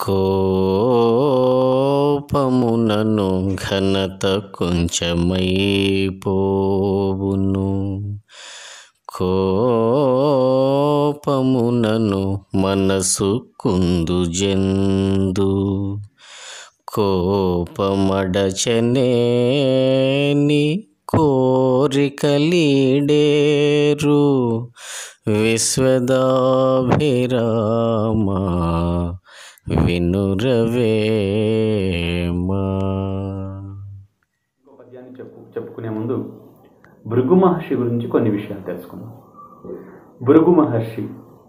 కోపమునను ఘనత కొంచెమైపోవును కోపమునను మనసు కుందుజెందు కోపమడచనేని కోరికలీడేరు విశ్వదాభిరామ వినురవేమా ఇంకో పద్యాన్ని చెప్పు చెప్పుకునే ముందు భృగు మహర్షి గురించి కొన్ని విషయాలు తెలుసుకుందాం భృగు మహర్షి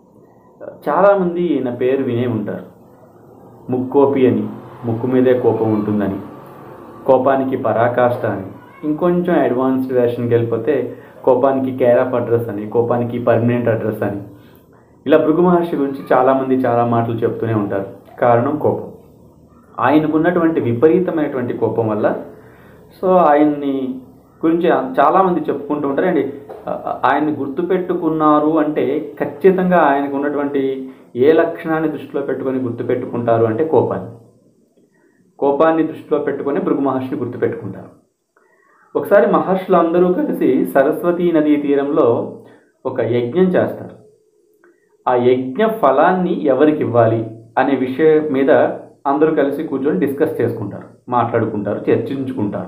చాలామంది ఈయన పేరు వినే ఉంటారు ముక్కోపి అని ముక్కు మీదే కోపం ఉంటుందని కోపానికి పరాకాష్ట అని ఇంకొంచెం అడ్వాన్స్డ్ వెర్షన్కి వెళ్ళిపోతే కోపానికి కేర్ ఆఫ్ అడ్రస్ అని కోపానికి పర్మనెంట్ అడ్రస్ అని ఇలా భృగు మహర్షి గురించి చాలామంది చాలా మాటలు చెప్తూనే ఉంటారు కారణం కోపం ఆయనకున్నటువంటి విపరీతమైనటువంటి కోపం వల్ల సో ఆయన్ని గురించి చాలామంది చెప్పుకుంటూ ఉంటారు అండి ఆయన్ని గుర్తుపెట్టుకున్నారు అంటే ఖచ్చితంగా ఆయనకు ఉన్నటువంటి ఏ లక్షణాన్ని దృష్టిలో పెట్టుకొని గుర్తుపెట్టుకుంటారు అంటే కోపాన్ని కోపాన్ని దృష్టిలో పెట్టుకొని భృగు మహర్షిని గుర్తుపెట్టుకుంటారు ఒకసారి మహర్షులు అందరూ కలిసి సరస్వతీ నదీ తీరంలో ఒక యజ్ఞం చేస్తారు ఆ యజ్ఞ ఫలాన్ని ఎవరికి ఇవ్వాలి అనే విషయం మీద అందరూ కలిసి కూర్చొని డిస్కస్ చేసుకుంటారు మాట్లాడుకుంటారు చర్చించుకుంటారు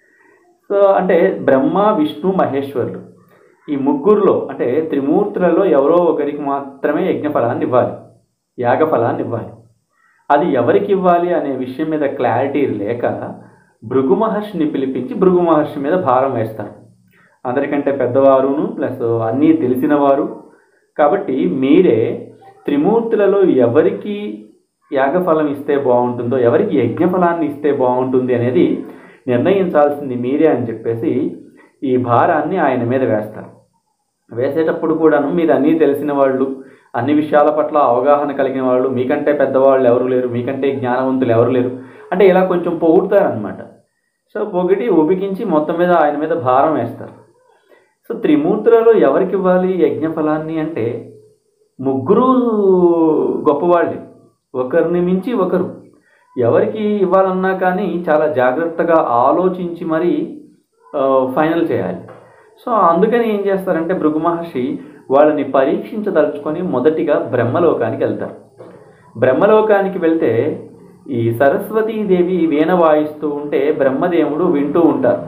సో అంటే బ్రహ్మ విష్ణు మహేశ్వరులు ఈ ముగ్గురులో అంటే త్రిమూర్తులలో ఎవరో ఒకరికి మాత్రమే యజ్ఞ ఫలాన్ని ఇవ్వాలి యాగ ఫలాన్ని ఇవ్వాలి అది ఎవరికి ఇవ్వాలి అనే విషయం మీద క్లారిటీ లేక భృగు మహర్షిని పిలిపించి భృగు మహర్షి మీద భారం వేస్తారు అందరికంటే పెద్దవారును ప్లస్ అన్నీ తెలిసిన వారు కాబట్టి మీరే త్రిమూర్తులలో ఎవరికి యాగఫలం ఇస్తే బాగుంటుందో ఎవరికి యజ్ఞఫలాన్ని ఇస్తే బాగుంటుంది అనేది నిర్ణయించాల్సింది మీరే అని చెప్పేసి ఈ భారాన్ని ఆయన మీద వేస్తారు వేసేటప్పుడు కూడాను మీరు అన్నీ తెలిసిన వాళ్ళు అన్ని విషయాల పట్ల అవగాహన కలిగిన వాళ్ళు మీకంటే పెద్దవాళ్ళు ఎవరు లేరు మీకంటే జ్ఞానవంతులు ఎవరు లేరు అంటే ఇలా కొంచెం పొగుడతారనమాట సో పొగిడి ఉబికించి మొత్తం మీద ఆయన మీద భారం వేస్తారు సో త్రిమూర్తులలో ఎవరికి ఇవ్వాలి యజ్ఞఫలాన్ని అంటే ముగ్గురు గొప్పవాళ్ళే ఒకరిని మించి ఒకరు ఎవరికి ఇవ్వాలన్నా కానీ చాలా జాగ్రత్తగా ఆలోచించి మరీ ఆ, ఫైనల్ చేయాలి సో అందుకని ఏం చేస్తారంటే భృగు మహర్షి వాళ్ళని పరీక్షించదలుచుకొని మొదటిగా బ్రహ్మలోకానికి వెళ్తారు బ్రహ్మలోకానికి వెళ్తే ఈ సరస్వతీదేవి వీణ వాయిస్తూ ఉంటే బ్రహ్మదేవుడు వింటూ ఉంటారు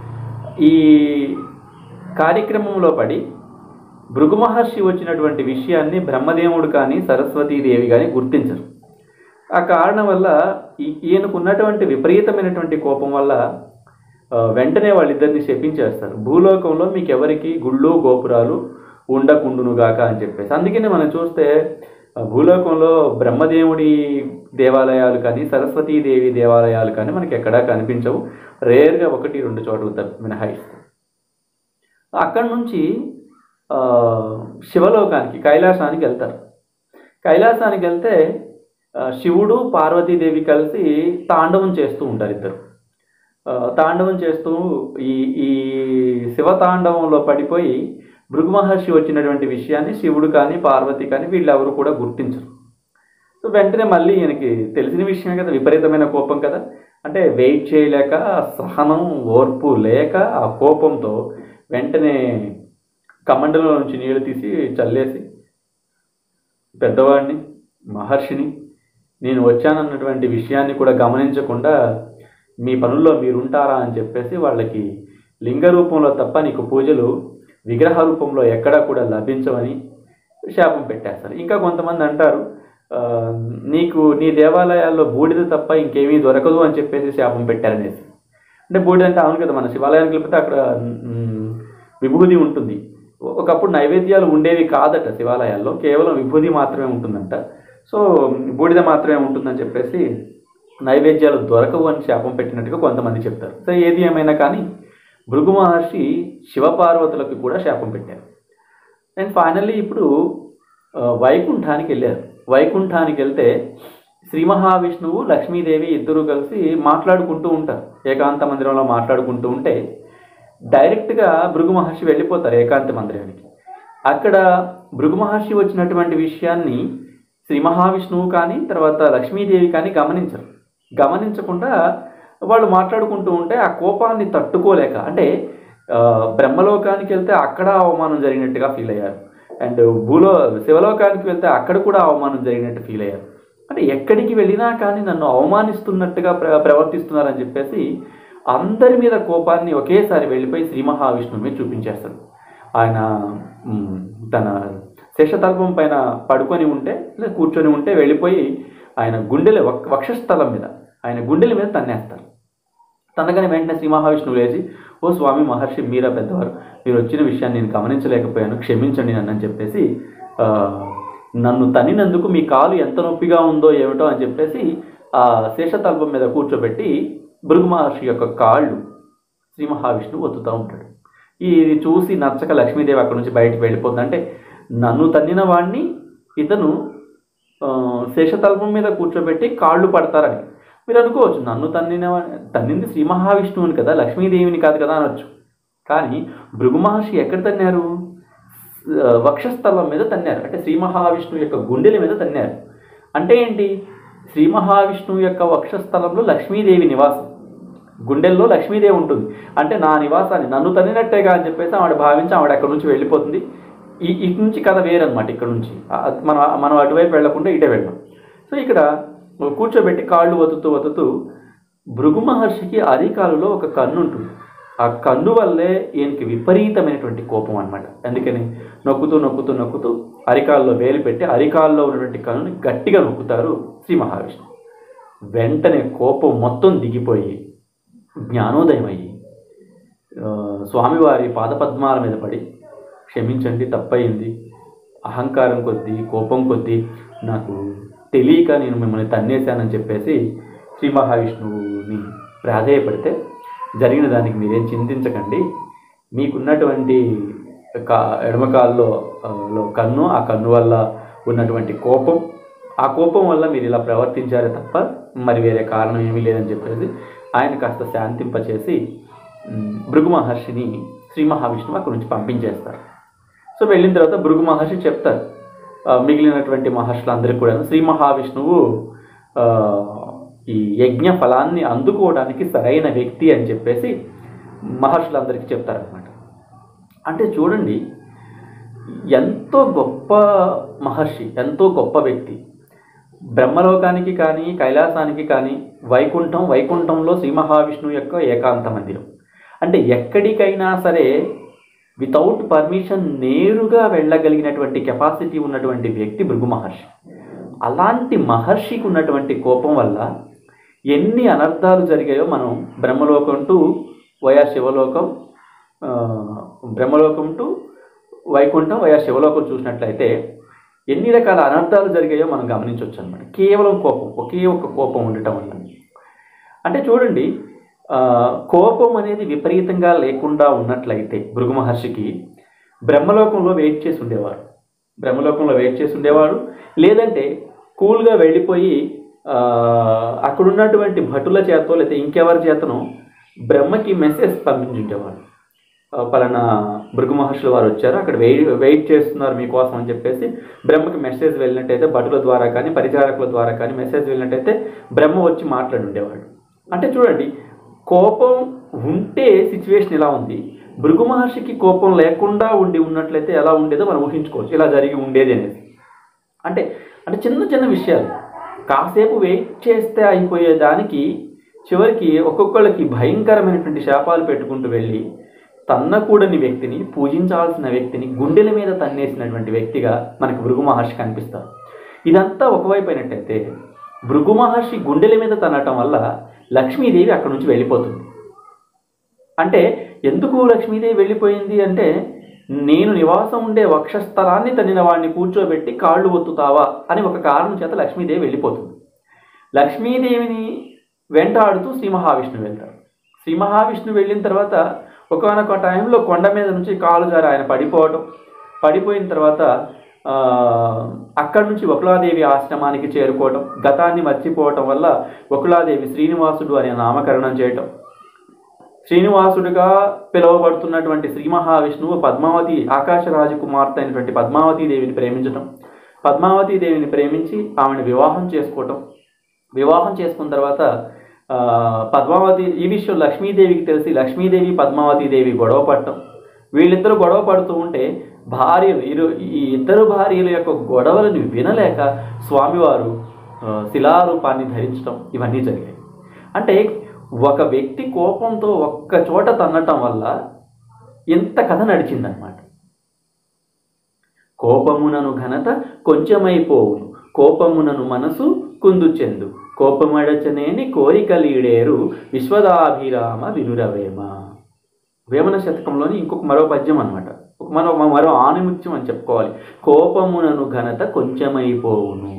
ఈ కార్యక్రమంలో పడి భృగు మహర్షి వచ్చినటువంటి విషయాన్ని బ్రహ్మదేవుడు కానీ సరస్వతీదేవి కానీ గుర్తించరు ఆ కారణం వల్ల ఈ- ఈయనకు ఉన్నటువంటి విపరీతమైనటువంటి కోపం వల్ల ఆ, వెంటనే వాళ్ళిద్దరిని శపించేస్తారు భూలోకంలో మీకు ఎవరికి గుళ్ళు గోపురాలు ఉండకుండునుగాక అని చెప్పేసి అందుకనే మనం చూస్తే ఆ, భూలోకంలో బ్రహ్మదేవుడి దేవాలయాలు కానీ సరస్వతీదేవి దేవాలయాలు కానీ మనకి ఎక్కడా కనిపించవు రేర్గా ఒకటి రెండు చోట్ల తప్ప మినహాయిస్తే అక్కడి నుంచి ఆ, శివలోకానికి కైలాసానికి వెళ్తారు కైలాసానికి వెళ్తే ఆ, శివుడు పార్వతీదేవి కలిసి తాండవం చేస్తూ ఉంటారు ఇద్దరు ఆ, తాండవం చేస్తూ ఈ ఈ శివతాండవంలో పడిపోయి భృగు మహర్షి వచ్చినటువంటి విషయాన్ని శివుడు కానీ పార్వతి కానీ వీళ్ళెవరు కూడా గుర్తించరు సో వెంటనే మళ్ళీ ఈయనకి తెలిసిన విషయమే కదా విపరీతమైన కోపం కదా అంటే వెయిట్ చేయలేక సహనం ఓర్పు లేక ఆ కోపంతో వెంటనే కమండలో నుంచి నీళ్లు తీసి చల్లేసి పెద్దవాడిని మహర్షిని నేను వచ్చానన్నటువంటి విషయాన్ని కూడా గమనించకుండా మీ పనుల్లో మీరుంటారా అని చెప్పేసి వాళ్ళకి లింగ రూపంలో తప్ప నీకు పూజలు విగ్రహ రూపంలో ఎక్కడా కూడా లభించవని శాపం పెట్టేస్తారు ఇంకా కొంతమంది అంటారు ఆ, నీకు నీ దేవాలయాల్లో బూడిద తప్ప ఇంకేమీ దొరకదు అని చెప్పేసి శాపం పెట్టారనేసి అంటే బూడిద అంటే అవును కదా మన శివాలయానికి వెళ్ళిపోతే అక్కడ మ్, విభూది ఉంటుంది ఒకప్పుడు నైవేద్యాలు ఉండేవి కాదట శివాలయాల్లో కేవలం విభూది మాత్రమే ఉంటుందంట సో బూడిద మాత్రమే ఉంటుందని చెప్పేసి నైవేద్యాలు దొరకవు అని శాపం పెట్టినట్టుగా కొంతమంది చెప్తారు సో ఏది ఏమైనా కానీ భృగు మహర్షి శివపార్వతులకు కూడా శాపం పెట్టారు అండ్ ఫైనల్లీ ఇప్పుడు ఆ, వైకుంఠానికి వెళ్ళారు వైకుంఠానికి వెళ్తే శ్రీ మహావిష్ణువు లక్ష్మీదేవి ఇద్దరు కలిసి మాట్లాడుకుంటూ ఉంటారు ఏకాంత మందిరంలో మాట్లాడుకుంటూ ఉంటే డైరెక్ట్గా భృగు మహర్షి వెళ్ళిపోతారు ఏకాంత మందిరానికి అక్కడ భృగు మహర్షి వచ్చినటువంటి విషయాన్ని శ్రీ మహావిష్ణువు కానీ తర్వాత లక్ష్మీదేవి కానీ గమనించరు గమనించకుండా వాళ్ళు మాట్లాడుకుంటూ ఉంటే ఆ కోపాన్ని తట్టుకోలేక అంటే ఆ, బ్రహ్మలోకానికి వెళ్తే అక్కడ అవమానం జరిగినట్టుగా ఫీల్ అయ్యారు అండ్ భూలో శివలోకానికి వెళ్తే అక్కడ కూడా అవమానం జరిగినట్టు ఫీల్ అయ్యారు అంటే ఎక్కడికి వెళ్ళినా కానీ నన్ను అవమానిస్తున్నట్టుగా ప్ర ప్రవర్తిస్తున్నారని చెప్పేసి అందరి మీద కోపాన్ని ఒకేసారి వెళ్ళిపోయి శ్రీ మహావిష్ణువు మీద చూపించేస్తాడు ఆయన మ్, తన శేషతల్పం పైన పడుకొని ఉంటే లేదా కూర్చొని ఉంటే వెళ్ళిపోయి ఆయన గుండెల వక్- వక్షస్థలం మీద ఆయన గుండెల మీద తన్నేస్తారు తనగానే వెంటనే శ్రీ మహావిష్ణువు లేచి ఓ స్వామి మహర్షి మీరా పెద్దవారు మీరు వచ్చిన విషయాన్ని నేను గమనించలేకపోయాను క్షమించండి నన్ను అని చెప్పేసి ఆ, నన్ను తన్నినందుకు మీ కాలు ఎంత నొప్పిగా ఉందో ఏమిటో అని చెప్పేసి ఆ శేషతల్పం మీద కూర్చోబెట్టి భృగు మహర్షి యొక్క కాళ్ళు శ్రీ మహావిష్ణువు ఒత్తుతూ ఉంటాడు ఇది చూసి నచ్చక లక్ష్మీదేవి అక్కడ నుంచి బయటికి వెళ్ళిపోతుంది అంటే నన్ను తన్నిన వాడిని ఇతను ఆ, శేషతల్పం మీద కూర్చోబెట్టి కాళ్ళు పడతారని మీరు అనుకోవచ్చు నన్ను తన్నిన వా- తన్నింది శ్రీ మహావిష్ణువుని కదా లక్ష్మీదేవిని కాదు కదా అనొచ్చు కానీ భృగు మహర్షి ఎక్కడ తన్నారు ఆ, వక్షస్థలం మీద తన్నారు అంటే శ్రీ మహావిష్ణువు యొక్క గుండెల మీద తన్నారు అంటే ఏంటి శ్రీ మహావిష్ణువు యొక్క వక్షస్థలంలో లక్ష్మీదేవి నివాసం గుండెల్లో లక్ష్మీదేవి ఉంటుంది అంటే నా నివాసాన్ని నన్ను తన్నినట్టేగా అని చెప్పేసి ఆవిడ భావించి ఆవిడ అక్కడి నుంచి వెళ్ళిపోతుంది ఈ ఇటు నుంచి కథ వేరనమాట ఇక్కడ నుంచి ఆ- మనం మనం అటువైపు వెళ్లకుండా ఇటే వెళ్ళాం సో ఇక్కడ కూర్చోబెట్టి కాళ్ళు వతుతూ వతుతూ భృగు మహర్షికి అరికాలులో ఒక కన్ను ఉంటుంది ఆ కన్ను వల్లే ఈయనకి విపరీతమైనటువంటి కోపం అనమాట అందుకని నొక్కుతూ నొక్కుతూ నొక్కుతూ అరికాల్లో వేలు పెట్టి అరికాల్లో ఉన్నటువంటి కన్నుని గట్టిగా నొక్కుతారు శ్రీ మహావిష్ణువు వెంటనే కోపం మొత్తం దిగిపోయి జ్ఞానోదయం అయ్యి ఆ, స్వామివారి పాదపద్మాల మీద పడి క్షమించండి తప్పయింది అహంకారం కొద్దీ కోపం కొద్దీ నాకు తెలియక నేను మిమ్మల్ని తన్నేశానని చెప్పేసి శ్రీ మహావిష్ణువుని ప్రాధేయపడితే జరిగిన దానికి మీరేం చింతించకండి మీకున్నటువంటి కా ఎడమకాల్లో ఆ, లో కన్ను ఆ కన్ను వల్ల ఉన్నటువంటి కోపం ఆ కోపం వల్ల మీరు ఇలా ప్రవర్తించారే తప్ప మరి వేరే కారణం ఏమీ లేదని చెప్పేసి ఆయన కాస్త శాంతింపచేసి ఉమ్, భృగు మహర్షిని శ్రీ మహావిష్ణువు అక్కడి నుంచి పంపించేస్తారు సో వెళ్ళిన తర్వాత భృగు మహర్షి చెప్తారు ఆ, మిగిలినటువంటి మహర్షులందరికీ కూడా శ్రీ మహావిష్ణువు ఆ, ఈ యజ్ఞ ఫలాన్ని అందుకోవడానికి సరైన వ్యక్తి అని చెప్పేసి మహర్షులందరికీ చెప్తారనమాట అంటే చూడండి ఎంతో గొప్ప మహర్షి ఎంతో గొప్ప వ్యక్తి బ్రహ్మలోకానికి కానీ కైలాసానికి కానీ వైకుంఠం వైకుంఠంలో శ్రీ మహావిష్ణువు యొక్క ఏకాంత మందిరం అంటే ఎక్కడికైనా సరే వితౌట్ పర్మిషన్ నేరుగా వెళ్ళగలిగినటువంటి కెపాసిటీ ఉన్నటువంటి వ్యక్తి భృగు మహర్షి అలాంటి మహర్షికి ఉన్నటువంటి కోపం వల్ల ఎన్ని అనర్థాలు జరిగాయో మనం బ్రహ్మలోకం టు వయా శివలోకం ఆ, బ్రహ్మలోకం టు వైకుంఠం వయా శివలోకం చూసినట్లయితే ఎన్ని రకాల అనర్థాలు జరిగాయో మనం గమనించవచ్చు అనమాట కేవలం కోపం ఒకే ఒక కోపం ఉండటం వల్ల అంటే చూడండి ఆ, కోపం అనేది విపరీతంగా లేకుండా ఉన్నట్లయితే భృగు మహర్షికి బ్రహ్మలోకంలో వెయిట్ చేసి ఉండేవారు బ్రహ్మలోకంలో వెయిట్ చేసి ఉండేవాడు లేదంటే కూల్గా వెళ్ళిపోయి ఆ, అక్కడ ఉన్నటువంటి భటుల చేతో లేకపోతే ఇంకెవరి చేతనో బ్రహ్మకి మెసేజ్ పంపించుండేవాడు ఆ, పలానా భృగు మహర్షులు వారు వచ్చారు అక్కడ వెయిట్ వెయిట్ చేస్తున్నారు మీకోసం అని చెప్పేసి బ్రహ్మకి మెసేజ్ వెళ్ళినట్టయితే భటుల ద్వారా కానీ పరిచారకుల ద్వారా కానీ మెసేజ్ వెళ్ళినట్టయితే బ్రహ్మ వచ్చి మాట్లాడి ఉండేవాడు అంటే చూడండి కోపం ఉంటే సిచ్యువేషన్ ఇలా ఉంది భృగు మహర్షికి కోపం లేకుండా ఉండి ఉన్నట్లయితే ఎలా ఉండేదో మనం ఊహించుకోవచ్చు ఇలా జరిగి ఉండేది అనేది అంటే అంటే చిన్న చిన్న విషయాలు కాసేపు వెయిట్ చేస్తే అయిపోయే దానికి చివరికి ఒక్కొక్కళ్ళకి భయంకరమైనటువంటి శాపాలు పెట్టుకుంటూ వెళ్ళి తన్నకూడని వ్యక్తిని పూజించాల్సిన వ్యక్తిని గుండెల మీద తన్నేసినటువంటి వ్యక్తిగా మనకు భృగు మహర్షి కనిపిస్తారు ఇదంతా ఒకవైపు అయినట్టయితే భృగు మహర్షి గుండెల మీద తన్నటం వల్ల లక్ష్మీదేవి అక్కడి నుంచి వెళ్ళిపోతుంది అంటే ఎందుకు లక్ష్మీదేవి వెళ్ళిపోయింది అంటే నేను నివాసం ఉండే వక్షస్థలాన్ని తన్నిన వాడిని కూర్చోబెట్టి కాళ్ళు ఒత్తుతావా అని ఒక కారణం చేత లక్ష్మీదేవి వెళ్ళిపోతుంది లక్ష్మీదేవిని వెంటాడుతూ శ్రీ మహావిష్ణువు వెళ్తారు శ్రీ మహావిష్ణువు వెళ్ళిన తర్వాత ఒకనొక టైంలో కొండ మీద నుంచి కాలు జారి ఆయన పడిపోవటం పడిపోయిన తర్వాత ఆ, అక్కడి నుంచి వకులాదేవి ఆశ్రమానికి చేరుకోవటం గతాన్ని మర్చిపోవటం వల్ల వకులాదేవి శ్రీనివాసుడు అనే నామకరణం చేయటం శ్రీనివాసుడిగా పిలువబడుతున్నటువంటి శ్రీ మహావిష్ణువు పద్మావతి ఆకాశ రాజకుమార్తె అయినటువంటి పద్మావతి దేవిని ప్రేమించటం పద్మావతి దేవిని ప్రేమించి ఆమెను వివాహం చేసుకోవటం వివాహం చేసుకున్న తర్వాత ఆ, పద్మావతి ఈ విషయం లక్ష్మీదేవికి తెలిసి లక్ష్మీదేవి పద్మావతి దేవి గొడవ పడటం వీళ్ళిద్దరూ గొడవ పడుతూ ఉంటే భార్యలు ఇరు ఈ ఇద్దరు భార్యల యొక్క గొడవలను వినలేక స్వామివారు ఆ, శిలారూపాన్ని ధరించడం ఇవన్నీ జరిగాయి అంటే ఒక వ్యక్తి కోపంతో ఒక్క చోట తన్నటం వల్ల ఇంత కథ నడిచిందనమాట కోపమునను ఘనత కొంచెమైపోవును కోపమునను మనసు కుందు చెందు కోపమడచనేని కోరికలీడేరు విశ్వదాభిరామ వినురవేమ వేమన శతకంలోని ఇంకొక మరో పద్యం అనమాట ఒక మరో మరో ఆణిముత్యం అని చెప్పుకోవాలి కోపమునను ఘనత కొంచెమైపోవును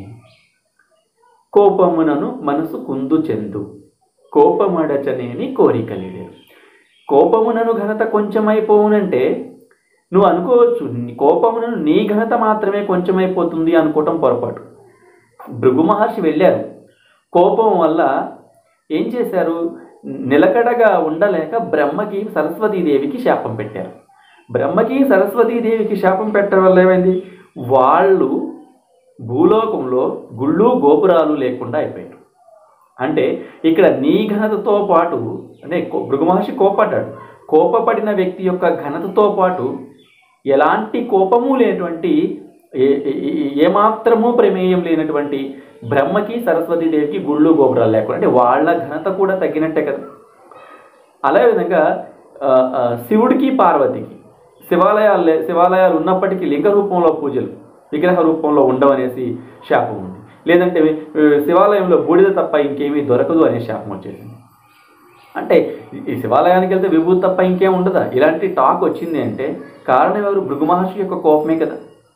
కోపమునను మనసు కుందు చెందు కోపమడచనేని కోరికలీడేరు కోపమునను ఘనత కొంచెమైపోవునంటే నువ్వు అనుకోవచ్చు నీ కోపమునను నీ ఘనత మాత్రమే కొంచెమైపోతుంది అనుకోవటం పొరపాటు భృగు మహర్షి వెళ్ళారు కోపం వల్ల ఏం చేశారు నిలకడగా ఉండలేక బ్రహ్మకి సరస్వతీదేవికి శాపం పెట్టారు బ్రహ్మకి సరస్వతీదేవికి శాపం పెట్టడం వల్ల ఏమైంది వాళ్ళు భూలోకంలో గుళ్ళు గోపురాలు లేకుండా అయిపోయారు అంటే ఇక్కడ నీ ఘనతతో పాటు అంటే కో- భృగు మహర్షి కోపడ్డాడు కోపపడిన వ్యక్తి యొక్క ఘనతతో పాటు ఎలాంటి కోపము లేనటువంటి ఏ- ఏ- ఏ- ఏమాత్రము ప్రమేయం లేనటువంటి బ్రహ్మకి సరస్వతీదేవికి గుళ్ళు గోపురాలు లేకుండా అంటే వాళ్ళ ఘనత కూడా తగ్గినట్టే కదా అదే విధంగా ఆ, ఆ, శివుడికి పార్వతికి శివాలయాలు లే- శివాలయాలు ఉన్నప్పటికీ లింగ రూపంలో పూజలు విగ్రహ రూపంలో ఉండవనేసి శాపం ఉంది లేదంటే ఆ, శివాలయంలో బూడిద తప్ప ఇంకేమీ దొరకదు అనే శాపం వచ్చేసింది అంటే ఈ- ఈ శివాలయానికి వెళ్తే విభూతి తప్ప ఇంకేం ఉండదా ఇలాంటి టాక్ వచ్చింది అంటే కారణం ఎవరు భృగు మహర్షి యొక్క కోపమే కదా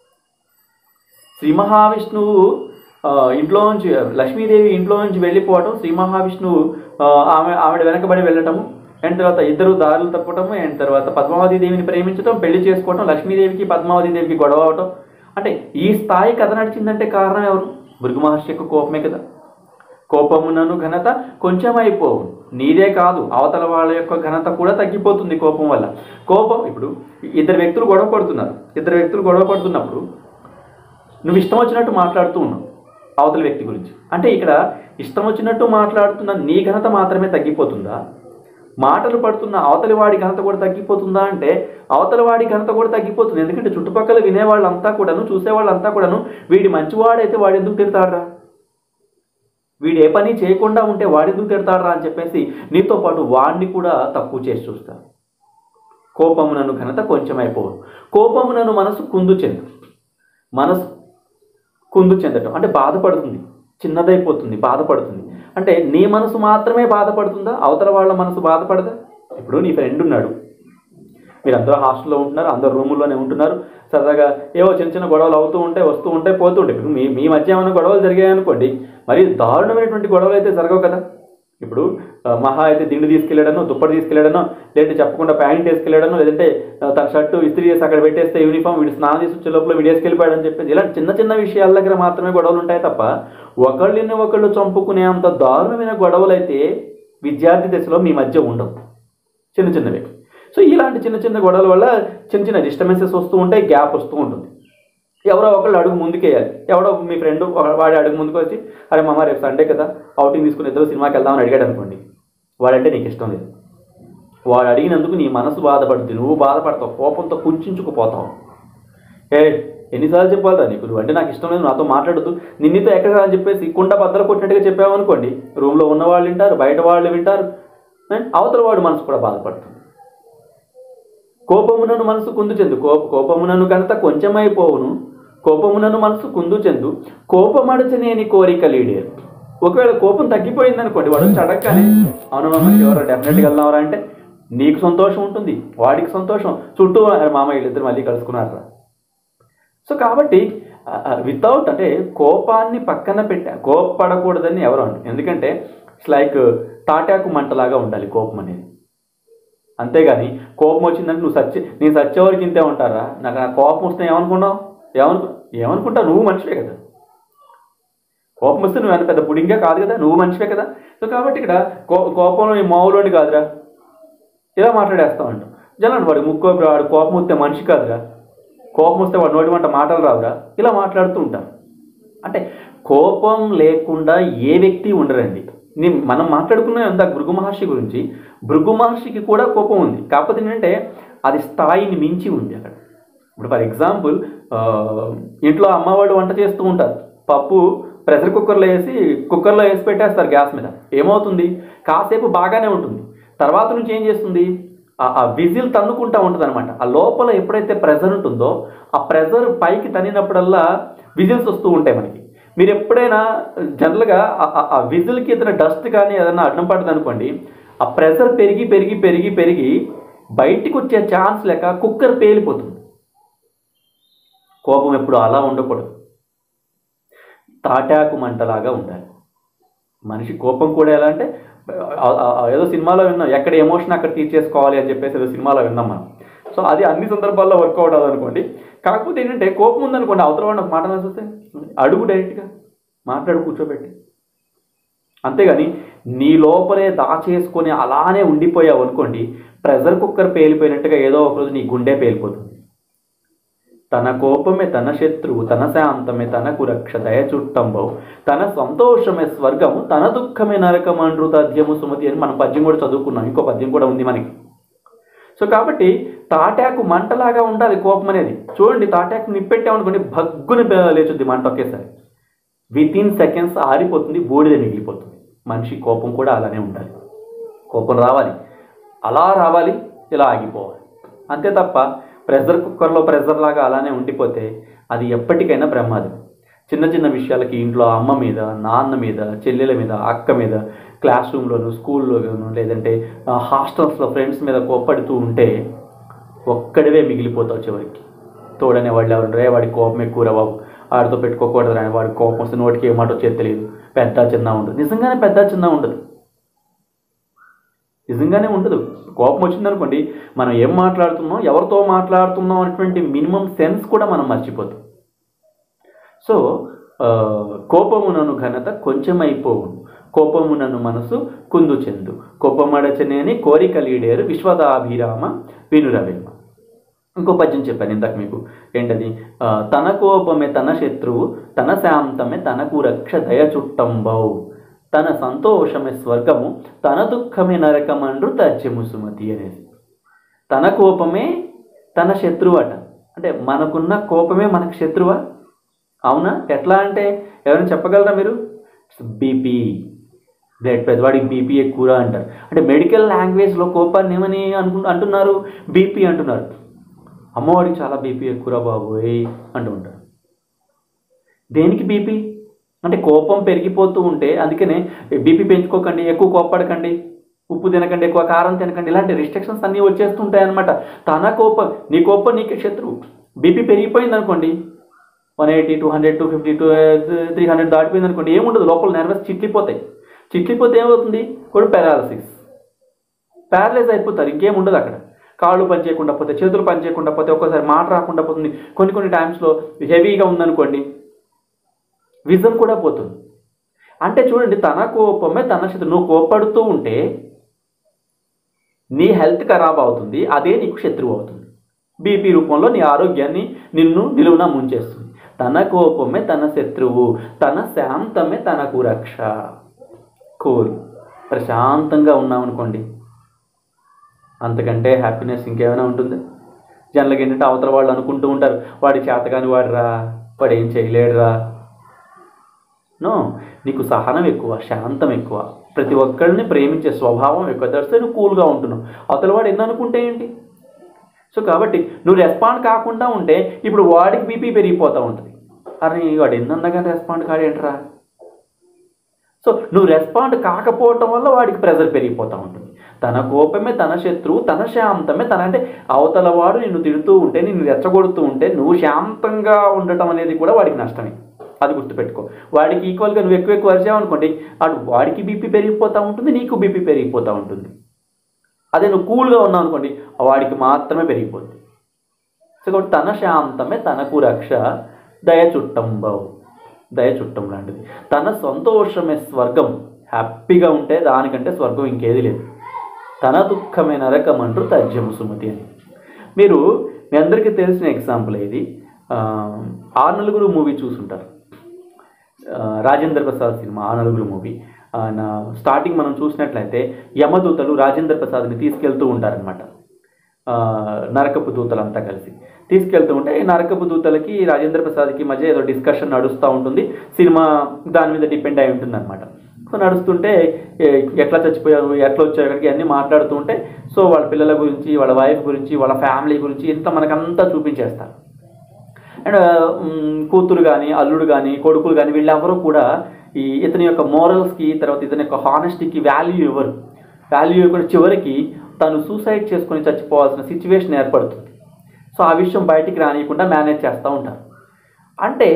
శ్రీ మహావిష్ణువు ఆ, ఇంట్లో నుంచి లక్ష్మీదేవి ఇంట్లో నుంచి వెళ్ళిపోవటం శ్రీ మహావిష్ణువు ఆ, ఆమె ఆవిడ వెనకబడి వెళ్ళటము అండ్ తర్వాత ఇద్దరు దారులు తప్పటము అండ్ తర్వాత పద్మావతి దేవిని ప్రేమించడం పెళ్లి చేసుకోవటం లక్ష్మీదేవికి పద్మావతి దేవికి గొడవ అవటం అంటే ఈ స్థాయి కథ నడిచిందంటే కారణం ఎవరు భృగు మహర్షి యొక్క కోపమే కదా కోపమునను ఘనత కొంచెం అయిపోవు నీదే కాదు అవతల వాళ్ళ యొక్క ఘనత కూడా తగ్గిపోతుంది కోపం వల్ల కోపం ఇప్పుడు ఇద్దరు వ్యక్తులు గొడవ పడుతున్నారు ఇద్దరు వ్యక్తులు గొడవ పడుతున్నప్పుడు నువ్వు ఇష్టం వచ్చినట్టు మాట్లాడుతూ ఉన్నావు అవతల వ్యక్తి గురించి అంటే ఇక్కడ ఇష్టం వచ్చినట్టు మాట్లాడుతున్న నీ ఘనత మాత్రమే తగ్గిపోతుందా మాటలు పడుతున్న అవతలి వాడి ఘనత కూడా తగ్గిపోతుందా అంటే అవతల వాడి ఘనత కూడా తగ్గిపోతుంది ఎందుకంటే చుట్టుపక్కల వినేవాళ్ళంతా కూడాను చూసేవాళ్ళంతా కూడాను వీడి మంచివాడైతే వాడు ఎందుకు తిడతాడరా వీడు ఏ పని చేయకుండా ఉంటే వాడెందుకు తిడతాడరా అని చెప్పేసి నీతో పాటు వాడిని కూడా తక్కువ చేసి చూస్తారు కోపమునను ఘనత కొంచెమైపోవు కోపమునను మనసు కుందు చెందు మనసు కుందు చెందటం అంటే బాధపడుతుంది చిన్నదైపోతుంది బాధపడుతుంది అంటే నీ మనసు మాత్రమే బాధపడుతుందా అవతల వాళ్ళ మనసు బాధపడదా ఇప్పుడు నీ ఫ్రెండ్ ఉన్నాడు మీరు అందరూ హాస్టల్లో ఉంటున్నారు అందరు రూముల్లోనే ఉంటున్నారు సరదాగా ఏవో చిన్న చిన్న గొడవలు అవుతూ ఉంటాయి వస్తూ ఉంటాయి పోతూ ఉంటాయి ఇప్పుడు మీ మీ మధ్య ఏమైనా గొడవలు జరిగాయి అనుకోండి మరి దారుణమైనటువంటి గొడవలు అయితే జరగవు కదా ఇప్పుడు ఆ, మహా అయితే దిండు తీసుకెళ్ళాడనో దుప్పటి తీసుకెళ్ళాడనో లేదంటే చెప్పకుండా ప్యాంట్ వేసుకెళ్ళాడనో లేదంటే ఆ, తన షర్టు ఇస్త్రీ చేసి అక్కడ పెట్టేస్తే యూనిఫామ్ వీడు స్నానం చేసి వచ్చే లోపల వీడు వేసుకెళ్ళిపోయాడని చెప్పేసి ఇలాంటి చిన్న చిన్న విషయాల దగ్గర మాత్రమే గొడవలు ఉంటాయి తప్ప ఒకళ్ళని ఒకళ్ళు చంపుకునే అంత దారుణమైన గొడవలు అయితే విద్యార్థి దశలో మీ మధ్య ఉండవు చిన్న చిన్నవి సో ఇలాంటి చిన్న చిన్న గొడవల వల్ల చిన్న చిన్న డిస్టర్బెన్సెస్ వస్తూ ఉంటాయి గ్యాప్ వస్తూ ఉంటుంది ఎవరో ఒకళ్ళు అడుగు ముందుకేయాలి ఎవడో మీ ఫ్రెండ్ వాడి అడుగు ముందుకు వచ్చి అరే మామ రేపు సండే కదా అవుటింగ్ తీసుకుని ఇద్దరు సినిమాకి వెళ్దామని అడిగాడు అనుకోండి వాడంటే నీకు ఇష్టం లేదు వాడు అడిగినందుకు నీ మనసు బాధపడుతుంది నువ్వు బాధపడతావు కోపంతో కుంచుకుపోతావు ఏ ఎన్నిసార్లు చెప్పాలిరా నీకు నువ్వు అంటే నాకు ఇష్టం లేదు నాతో మాట్లాడద్దు నిన్నితో ఎక్కడ అని చెప్పేసి కుండ బద్దలు కొట్టినట్టుగా చెప్పామనుకోండి రూమ్లో ఉన్న వాళ్ళు వింటారు బయట వాళ్ళు వింటారు అండ్ అవతల వాడు మనసు కూడా బాధపడుతుంది కోపమునను మనసు కుందు చెందు కోప కోపమునను కనుక కొంచెమైపోవును కోపమునను మనసు కుందు చెందు కోపమడచనేని కోరిక లీడేరు ఒకవేళ కోపం తగ్గిపోయింది అనుకోండి వాడు వచ్చి అడగగానే అవును మామ ఎవరో డెఫినెట్గా వెళ్దామరా అంటే నీకు సంతోషం ఉంటుంది వాడికి సంతోషం చుట్టూ "అరే మామ వీళ్ళిద్దరు మళ్ళీ కలుసుకున్నారా సో కాబట్టి వితౌట్ అంటే కోపాన్ని పక్కన పెట్టా కోపపడకూడదని ఎవరు అనరు ఎందుకంటే ఇట్స్ లైక్ తాటాకు మంటలాగా ఉండాలి కోపం అనేది అంతేగాని కోపం వచ్చిందంటే నువ్వు సచ్చి నేను సచ్చేవరకు ఇంతే ఉంటారా నాకు నా కోపం వస్తే ఏమనుకున్నావు ఏమనుకు ఏమనుకుంటావు నువ్వు మనిషివే కదా కోపం వస్తే నువ్వు ఏమైనా పెద్ద పుడింగే కాదు కదా నువ్వు మనిషివే కదా సో కాబట్టి ఇక్కడ కో కోపంలో నీ మామూలుని కాదురా ఇలా మాట్లాడేస్తావు అంట జనాలు వాడు ముక్కు వాడు కోపం వస్తే మనిషి కాదురా కోపం వస్తే వాడు నోటి వంట మాటలు రావురా ఇలా మాట్లాడుతూ ఉంటారు అంటే కోపం లేకుండా ఏ వ్యక్తి ఉండరండి నేను మనం మాట్లాడుకున్న ఇందాక భృగు మహర్షి గురించి భృగు మహర్షికి కూడా కోపం ఉంది కాకపోతే ఏంటంటే అది స్థాయిని మించి ఉంది అక్కడ ఇప్పుడు ఫర్ ఎగ్జాంపుల్ ఇంట్లో అమ్మవాళ్ళు వంట చేస్తూ ఉంటారు పప్పు ప్రెషర్ కుక్కర్లో వేసి కుక్కర్లో వేసి పెట్టేస్తారు గ్యాస్ మీద ఏమవుతుంది కాసేపు బాగానే ఉంటుంది తర్వాత నుంచి ఏం చేస్తుంది ఆ- ఆ విజిల్ తన్నుకుంటా ఉంటుంది అనమాట ఆ లోపల ఎప్పుడైతే ప్రెజర్ ఉంటుందో ఆ ప్రెజర్ పైకి తన్నినప్పుడల్లా విజిల్స్ వస్తూ ఉంటాయి మనకి మీరు ఎప్పుడైనా జనరల్గా ఆ- ఆ- ఆ విజిల్కి ఏదైనా డస్ట్ కానీ ఏదైనా అడ్డం పడుతుంది అనుకోండి ఆ ప్రెజర్ పెరిగి పెరిగి పెరిగి పెరిగి బయటికి వచ్చే ఛాన్స్ లేక కుక్కర్ పేలిపోతుంది కోపం ఎప్పుడు అలా ఉండకూడదు తాటాకు మంటలాగా ఉండాలి మనిషి కోపం కూడా ఎలా అంటే ఆ- ఆ- ఆ ఏదో సినిమాలో విన్నాం ఎక్కడ ఎమోషన్ అక్కడ తీర్చేసుకోవాలి అని చెప్పేసి ఏదో సినిమాలో విన్నాం మనం సో అది అన్ని సందర్భాల్లో వర్కౌట్ అవ్వదు అనుకోండి కాకపోతే ఏంటంటే కోపం ఉందనుకోండి అవతల వాడిని ఒక మాట అనేసి వస్తే అడుగు డైరెక్ట్గా మాట్లాడు కూర్చోబెట్టి అంతేగాని నీ లోపలే దాచేసుకొని అలానే ఉండిపోయావు అనుకోండి ప్రెషర్ కుక్కర్ పేలిపోయినట్టుగా ఏదో ఒకరోజు నీ గుండె పేలిపోతుంది తన కోపమే తన శత్రువు తన శాంతమే తనకు రక్ష దయ చుట్టంబవు తన సంతోషమే స్వర్గము తన దుఃఖమే నరకమండ్రు తథ్యము సుమతి అని మనం పద్యం కూడా చదువుకున్నాం ఇంకో పద్యం కూడా ఉంది మనకి సో కాబట్టి తాటాకు మంటలాగా ఉండాలి కోపం అనేది చూడండి తాటాకు నిప్పెట్టామనుకోండి భగ్గున బే- లేచుద్ది మంట ఒకేసారి విత్ ఇన్ సెకండ్స్ ఆరిపోతుంది బూడిద మిగిలిపోతుంది మనిషి కోపం కూడా అలానే ఉండాలి కోపం రావాలి అలా రావాలి ఇలా ఆగిపోవాలి అంతే తప్ప ప్రెషర్ కుక్కర్లో ప్రెషర్ లాగా అలానే ఉండిపోతే అది ఎప్పటికైనా ప్రమాదం చిన్న చిన్న విషయాలకి ఇంట్లో అమ్మ మీద నాన్న మీద చెల్లెల మీద అక్క మీద క్లాస్ రూమ్లోను స్కూల్లోను లేదంటే హాస్టల్స్లో ఫ్రెండ్స్ మీద కోప్పడుతూ ఉంటే ఒక్కడివే మిగిలిపోతావు చివరికి తోడనే వాళ్ళు ఎవరు రే వాడి కోపం ఎక్కువ బాబు వాడితో పెట్టుకోకూడదు అని వాడి కోపం వస్తే నోటికి ఏమాట వచ్చేది తెలియదు పెద్ద చిన్న ఉండదు నిజంగానే పెద్ద చిన్న ఉండదు నిజంగానే ఉండదు కోపం వచ్చిందనుకోండి మనం ఏం మాట్లాడుతున్నాం ఎవరితో మాట్లాడుతున్నాం అనేటువంటి మినిమం సెన్స్ కూడా మనం మర్చిపోతాం సో ఆ, కోపమునను ఘనత కొంచెమైపోవును కోపమునను మనసు కుందు చెందు కోపమడచనేని కోరిక లీడేరు విశ్వదాభిరామ వినురవేమ ఇంకో పద్యం చెప్పాను ఇందాక మీకు ఏంటది ఆ, తన కోపమే తన శత్రువు తన శాంతమే తనకు రక్ష దయ చుట్టంబౌ తన సంతోషమే స్వర్గము తన దుఃఖమే నరకమండ్రు తజ్యము సుమతి అనేది తన కోపమే తన శత్రువు అట అంటే మనకున్న కోపమే మనకు శత్రువా అవునా ఎట్లా అంటే ఎవరైనా చెప్పగలరా మీరు బీపీ బ్లడ్ పెద్దవాడికి బీపీ ఎక్కువ అంటారు అంటే మెడికల్ లాంగ్వేజ్లో కోపాన్ని ఏమని అనుకు అంటున్నారు బీపీ అంటున్నారు అమ్మవాడికి చాలా బీపీ ఎక్కువరా బాబోయ్ అంటూ ఉంటారు దేనికి బీపీ అంటే కోపం పెరిగిపోతూ ఉంటే అందుకనే బీపీ పెంచుకోకండి ఎక్కువ కోప్పడకండి ఉప్పు తినకండి ఎక్కువ కారం తినకండి ఇలాంటి రిస్ట్రిక్షన్స్ అన్నీ వచ్చేస్తుంటాయి అనమాట తన కోపం నీ కోపం నీకే శత్రువు బీపీ పెరిగిపోయింది అనుకోండి one eighty two hundred two fifty two three hundred దాటిపోయింది అనుకోండి ఏముండదు లోపల నర్వస్ చిట్లిపోతాయి చిట్లిపోతే ఏమవుతుంది కూడా పారాలసిస్ ప్యారలైజ్ అయిపోతారు ఇంకేం ఉండదు అక్కడ కాళ్ళు పని చేయకుండా పోతే చేతులు పని చేయకుండా పోతే ఒక్కోసారి మాట రాకుండా పోతుంది కొన్ని కొన్ని టైమ్స్లో హెవీగా ఉందనుకోండి విజన్ కూడా పోతుంది అంటే చూడండి తన కోపమే తన శత్రు నువ్వు కోపడుతూ ఉంటే నీ హెల్త్ ఖరాబ్ అవుతుంది అదే నీకు శత్రువు అవుతుంది బీపీ రూపంలో నీ ఆరోగ్యాన్ని నిన్ను నిలువున ముంచేస్తుంది తన కోపమే తన శత్రువు తన శాంతమే తనకు రక్ష కూల్ ప్రశాంతంగా ఉన్నామనుకోండి అంతకంటే హ్యాపీనెస్ ఇంకేమైనా ఉంటుందా జనరల్గా ఏంటంటే అవతల వాళ్ళు అనుకుంటూ ఉంటారు వాడి చేతగాని వాడురా వాడు ఏం చేయలేడురా నో నీకు సహనం ఎక్కువ శాంతం ఎక్కువ ప్రతి ఒక్కరిని ప్రేమించే స్వభావం ఎక్కువ దర్శనం నువ్వు కూల్గా ఉంటున్నావు అవతల వాడు ఎన్ని అనుకుంటే ఏంటి సో కాబట్టి నువ్వు రెస్పాండ్ కాకుండా ఉంటే ఇప్పుడు వాడికి బీపీ పెరిగిపోతూ ఉంటుంది అరే వాడు ఎన్నన్నా రెస్పాండ్ కాడేంట్రా సో నువ్వు రెస్పాండ్ కాకపోవటం వల్ల వాడికి ప్రెజర్ పెరిగిపోతూ ఉంటుంది తన కోపమే తన శత్రువు తన శాంతమే తన అంటే అవతల వాడు నిన్ను తిడుతూ ఉంటే నిన్ను రెచ్చగొడుతూ ఉంటే నువ్వు శాంతంగా ఉండటం అనేది కూడా వాడికి నష్టమే అది గుర్తుపెట్టుకో వాడికి ఈక్వల్గా నువ్వు ఎక్కువ ఎక్కువ అరిచావు అనుకోండి అటు వాడికి బీపీ పెరిగిపోతూ ఉంటుంది నీకు బీపీ పెరిగిపోతూ ఉంటుంది అదే నువ్వు కూల్గా ఉన్నావు అనుకోండి వాడికి మాత్రమే పెరిగిపోతుంది సో కాబట్టి తన శాంతమే తనకు రక్ష దయ చుట్టం బావు దయ చుట్టం లాంటిది తన సంతోషమే స్వర్గం హ్యాపీగా ఉంటే దానికంటే స్వర్గం ఇంకేది లేదు తన దుఃఖమే నరకం అంటూ తజ్యము సుమతి అని మీరు మీ అందరికీ తెలిసిన ఎగ్జాంపుల్ ఇది ఆ, ఆరు నలుగురు మూవీ చూసుంటారు ఆ, రాజేంద్ర ప్రసాద్ సినిమా ఆ నలుగురు మూవీ నా స్టార్టింగ్ మనం చూసినట్లయితే యమదూతలు రాజేంద్ర ప్రసాద్ని తీసుకెళ్తూ ఉంటారనమాట ఆ, నరకపు దూతలంతా కలిసి తీసుకెళ్తూ ఉంటే ఈ నరకపు దూతలకి రాజేంద్ర ప్రసాద్కి మధ్య ఏదో డిస్కషన్ నడుస్తూ ఉంటుంది సినిమా దాని మీద డిపెండ్ అయి ఉంటుంది అనమాట సో నడుస్తుంటే ఏ- ఎట్లా చచ్చిపోయారు ఎట్లా వచ్చారు అక్కడికి అన్నీ మాట్లాడుతూ ఉంటే సో వాళ్ళ పిల్లల గురించి వాళ్ళ వైఫ్ గురించి వాళ్ళ ఫ్యామిలీ గురించి ఇంత మనకంతా చూపించేస్తారు అండ్ మ్, కూతురు కానీ అల్లుడు కానీ కొడుకులు కానీ వీళ్ళెవరూ కూడా ఈ ఇతని యొక్క మోరల్స్కి తర్వాత ఇతని యొక్క హానెస్టీకి వాల్యూ ఇవ్వరు వాల్యూ ఇవ్వకుండా చివరికి తను సూసైడ్ చేసుకొని చచ్చిపోవాల్సిన సిచ్యువేషన్ ఏర్పడుతుంది సో ఆ విషయం బయటికి రానియకుండా మేనేజ్ చేస్తూ ఉంటారు అంటే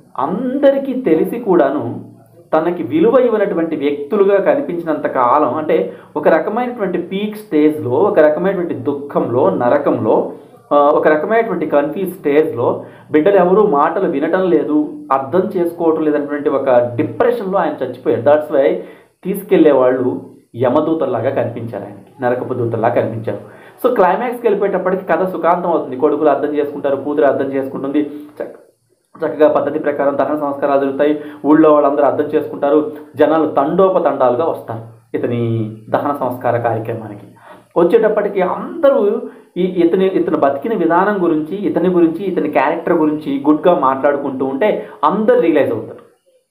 అందరికీ తెలిసి కూడాను తనకి విలువ ఇవ్వనటువంటి వ్యక్తులుగా కనిపించినంత కాలం అంటే ఒక రకమైనటువంటి పీక్ స్టేజ్లో ఒక రకమైనటువంటి దుఃఖంలో నరకంలో ఆ, ఒక రకమైనటువంటి కన్ఫ్యూజ్ స్టేజ్లో బిడ్డలు ఎవరు మాటలు వినటం లేదు అర్థం చేసుకోవటం లేదన్నటువంటి ఒక డిప్రెషన్లో ఆయన చచ్చిపోయారు దాట్స్ వై తీసుకెళ్లే వాళ్ళు యమదూతల్లాగా కనిపించారు ఆయనకి నరకపు దూతల్లా కనిపించారు సో క్లైమాక్స్కి వెళ్ళిపోయేటప్పటికి కథ సుఖాంతం అవుతుంది కొడుకులు అర్థం చేసుకుంటారు కూతురు అర్థం చేసుకుంటుంది చక్క- చక్కగా పద్ధతి ప్రకారం దహన సంస్కారాలు జరుగుతాయి ఊళ్ళో వాళ్ళందరూ అర్థం చేసుకుంటారు జనాలు తండోపతండాలుగా వస్తారు ఇతని దహన సంస్కార కార్యక్రమానికి వచ్చేటప్పటికి అందరూ ఈ ఇతని ఇతను బతికిన విధానం గురించి ఇతని గురించి ఇతని క్యారెక్టర్ గురించి గుడ్గా మాట్లాడుకుంటూ ఉంటే అందరు రియలైజ్ అవుతారు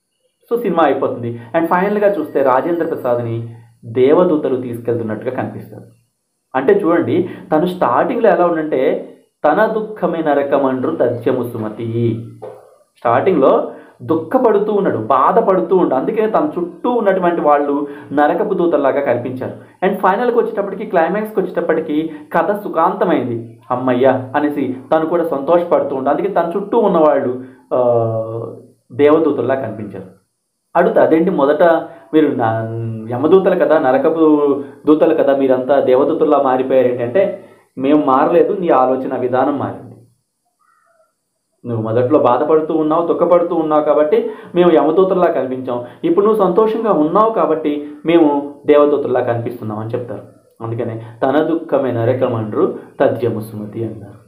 సో సినిమా అయిపోతుంది అండ్ ఫైనల్గా చూస్తే రాజేంద్ర ప్రసాద్ని దేవదూతలు తీసుకెళ్తున్నట్టుగా కనిపిస్తుంది అంటే చూడండి తను స్టార్టింగ్లో ఎలా ఉండంటే తన దుఃఖమే నరకమండ్రు తథ్యము సుమతి స్టార్టింగ్లో దుఃఖపడుతూ ఉన్నాడు బాధపడుతూ ఉండు అందుకనే తన చుట్టూ ఉన్నటువంటి వాళ్ళు నరకపు దూతల్లాగా కనిపించారు అండ్ ఫైనల్కి వచ్చేటప్పటికి క్లైమాక్స్కి వచ్చేటప్పటికి కథ సుఖాంతమైంది అమ్మయ్య అనేసి తను కూడా సంతోషపడుతూ ఉండు అందుకే తన చుట్టూ ఉన్నవాళ్ళు ఆ, దేవదూతల్లా కనిపించారు అడుగుతా అదేంటి మొదట మీరు నా యమదూతలు కదా నరకపు దూతలు కదా మీరంతా దేవదూతల్లా మారిపోయారు ఏంటంటే మేము మారలేదు నీ ఆలోచన విధానం మారింది నువ్వు మొదట్లో బాధపడుతూ ఉన్నావు దుఃఖపడుతూ ఉన్నావు కాబట్టి మేము యమదూతల్లా కనిపించాం ఇప్పుడు నువ్వు సంతోషంగా ఉన్నావు కాబట్టి మేము దేవదూతల్లా కనిపిస్తున్నాం అని చెప్తారు అందుకనే తన దుఃఖమే నరకమండ్రు తథ్యము సుమతి అన్నారు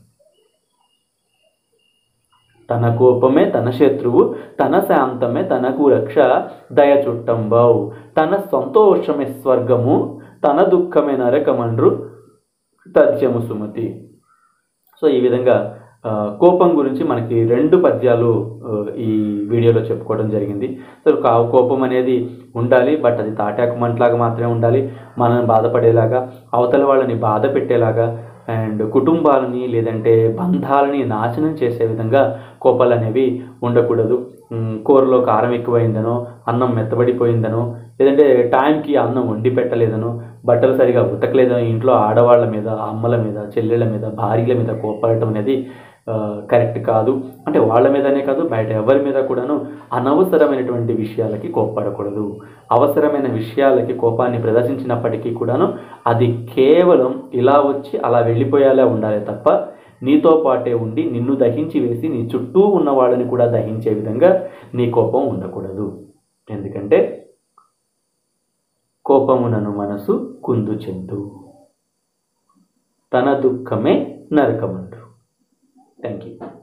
తన కోపమే తన శత్రువు తన శాంతమే తనకు రక్ష దయ చుట్టంబౌ తన సంతోషమే స్వర్గము తన దుఃఖమే నరకమండ్రు తథ్యము సుమతి సో ఈ విధంగా ఆ, కోపం గురించి మనకి రెండు పద్యాలు ఆ, ఈ వీడియోలో చెప్పుకోవడం జరిగింది సో కా- కోపం అనేది ఉండాలి బట్ అది తాటాకు మంటలాగా మాత్రమే ఉండాలి మనల్ని బాధపడేలాగా అవతల వాళ్ళని బాధ పెట్టేలాగా అండ్ కుటుంబాలని లేదంటే బంధాలని నాశనం చేసే విధంగా కోపాలు అనేవి ఉండకూడదు ఉమ్, కూరలో కారం ఎక్కువైందనో అన్నం మెత్తబడిపోయిందనో లేదంటే టైంకి అన్నం వండి పెట్టలేదనో బట్టలు సరిగా ఉతకలేదనో ఇంట్లో ఆడవాళ్ళ మీద అమ్మల మీద చెల్లెళ్ళ మీద భార్యల మీద కోపడటం అనేది ఆ, కరెక్ట్ కాదు అంటే వాళ్ళ మీదనే కాదు బయట ఎవరి మీద కూడాను అనవసరమైనటువంటి విషయాలకి కోప్పడకూడదు అవసరమైన విషయాలకి కోపాన్ని ప్రదర్శించినప్పటికీ కూడాను అది కేవలం ఇలా వచ్చి అలా వెళ్ళిపోయేలా ఉండాలి తప్ప నీతో పాటే ఉండి నిన్ను దహించి వేసి నీ చుట్టూ ఉన్న వాళ్ళని కూడా దహించే విధంగా నీ కోపం ఉండకూడదు ఎందుకంటే కోపమునను మనసు కుందు చెందు తన దుఃఖమే నరకమంటు థ్యాంక్ యూ